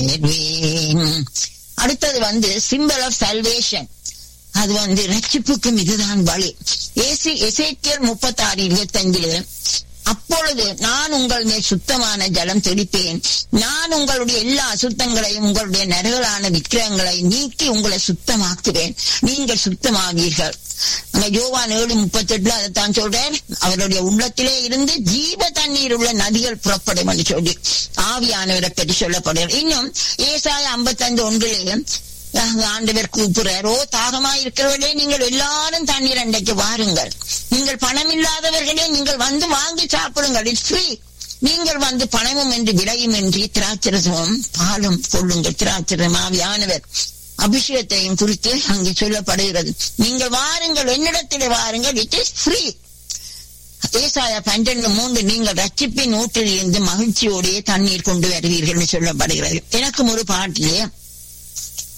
சேர்வேன் அடுத்தது வந்து symbol of solvation அது வந்து ரட்சிப்புக்கும் இதுதான் வழி ஏசி எசேக்கியல் முப்பத்தி ஆறு இருபத்தி அஞ்சில் அப்பொழுது நான் உங்கள் மேல் சுத்தமான ஜலம் தெளிப்பேன் நான் உங்களுடைய எல்லா அசுத்தங்களையும் உங்களுடைய நரகலான விக்கிரகங்களை நீக்கி உங்களை சுத்தமாக்குவேன் நீங்கள் சுத்தமாவீர்கள் அங்க யோவான் ஏழு முப்பத்தி எட்டுல அதைத்தான் சொல்றேன் அவருடைய உள்ளத்திலே இருந்து ஜீவ தண்ணீர் உள்ள நதிகள் புறப்படும் என்று சொல்லி ஆவியானவரை பற்றி சொல்லப்படுகிறது இன்னும் ஏசாய ஐம்பத்தஞ்சு ஒன்றிலே ஆண்டவர் கூப்பிடுறார் ஓ தாகமா இருக்கிறவர்களே நீங்கள் எல்லாரும் தண்ணீர் அண்டைக்கு வாருங்கள் நீங்கள் பணம் இல்லாதவர்களே நீங்கள் வந்து வாங்கி சாப்பிடுங்கள் இட்ஸ் ஃப்ரீ நீங்கள் வந்து பணமும் என்று விலையும் என்று திராட்சரசமும் பாலும் கொள்ளுங்கள் திராட்சரம் ஆவியானவர் அபிஷேகத்தையும் குறித்து அங்கே சொல்லப்படுகிறது நீங்கள் வாருங்கள் என்னிடத்திலே வாருங்கள் இட் இஸ் ஃப்ரீ ஏசாயா பன்னிரண்டு மூன்று நீங்கள் ரட்சிப்பின் ஊற்றில் இருந்து மகிழ்ச்சியோடைய தண்ணீர் கொண்டு வருவீர்கள் சொல்லப்படுகிறது எனக்கும் ஒரு பாட்டிலே